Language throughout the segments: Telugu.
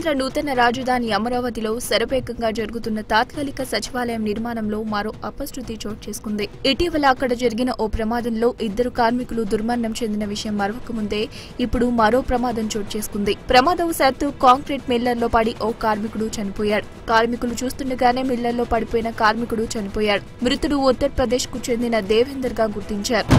రాష్ట్ర నూతన రాజధాని అమరావతిలో శరవేగంగా జరుగుతున్న తాత్కాలిక సచివాలయం నిర్మాణంలో మరో అపశృతి చోటు చేసుకుంది ఇటీవల అక్కడ జరిగిన ఓ ప్రమాదంలో ఇద్దరు కార్మికులు దుర్మరణం చెందిన విషయం మరొక ముందే ఇప్పుడు మరో ప్రమాదం చోటు చేసుకుంది ప్రమాదవశాత్తు కాంక్రీట్ మిల్లర్లో పడి ఓ కార్మికుడు చనిపోయాడు కార్మికులు చూస్తుండగానే మిల్లర్లో పడిపోయిన కార్మికుడు చనిపోయాడు మృతుడు ఉత్తరప్రదేశ్ కు చెందిన దేవేందర్ గా గుర్తించారు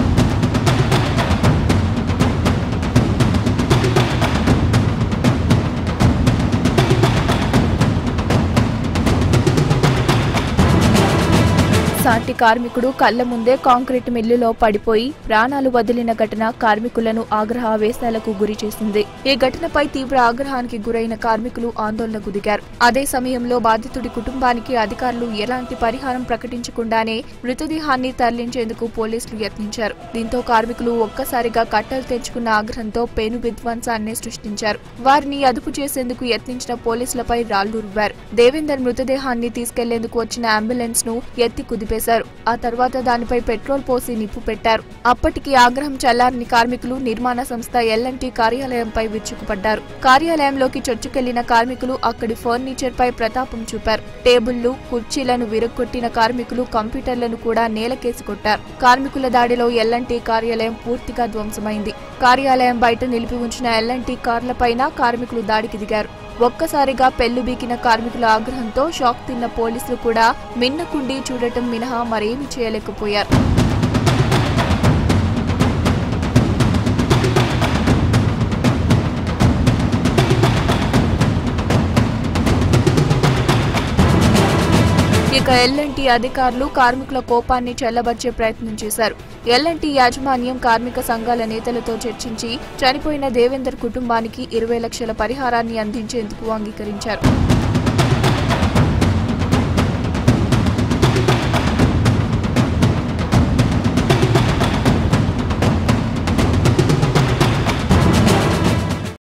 సాటి కార్మికుడు కళ్ల ముందే కాంక్రీట్ మిల్లులో పడిపోయి ప్రాణాలు వదిలిన ఘటన కార్మికులను ఆగ్రహ ఆవేశాలకు గురి చేసింది ఈ ఘటనపై తీవ్ర ఆగ్రహానికి గురైన కార్మికులు ఆందోళనకు దిగారు అదే సమయంలో బాధితుడి కుటుంబానికి అధికారులు ఎలాంటి పరిహారం ప్రకటించకుండానే మృతదేహాన్ని తరలించేందుకు పోలీసులు యత్నించారు దీంతో కార్మికులు ఒక్కసారిగా కట్టలు తెంచుకున్న ఆగ్రహంతో పెను విధ్వంసాన్ని సృష్టించారు వారిని అదుపు చేసేందుకు యత్నించిన పోలీసులపై రాళ్లు రువ్వారు దేవేందర్ మృతదేహాన్ని తీసుకెళ్లేందుకు వచ్చిన అంబులెన్స్ ను ఎత్తి కుదిపేశారు ఆ తర్వాత దానిపై పెట్రోల్ పోసి నిప్పు పెట్టారు అప్పటికి ఆగ్రహం చల్లారని కార్మికులు నిర్మాణ సంస్థ ఎల్ఎన్టీ కార్యాలయంపై విరుచుకుపడ్డారు కార్యాలయంలోకి చొచ్చుకెళ్లిన కార్మికులు అక్కడి ఫర్నిచర్ పై ప్రతాపం చూపారు టేబుళ్లు కుర్చీలను విరగొట్టిన కార్మికులు కంప్యూటర్లను కూడా నేలకేసి కొట్టారు కార్మికుల దాడిలో ఎల్ఎన్టీ కార్యాలయం పూర్తిగా ధ్వంసమైంది కార్యాలయం బయట నిలిపి ఉంచిన ఎల్ఎన్టీ కార్లపైన కార్మికులు దాడికి దిగారు ఒక్కసారిగా పెళ్లు బీకిన కార్మికుల ఆగ్రహంతో షాక్ తిన్న పోలీసులు కూడా మిన్నకుండి చూడటం మినహా మరేమీ చేయలేకపోయారు ఇక ఎల్ఎన్టీ అధికారులు కార్మికుల కోపాన్ని చల్లబర్చే ప్రయత్నం చేశారు ఎల్ఎన్టీ యాజమాన్యం కార్మిక సంఘాల నేతలతో చర్చించి చనిపోయిన దేవేందర్ కుటుంబానికి ఇరవై లక్షల పరిహారాన్ని అందించేందుకు అంగీకరించారు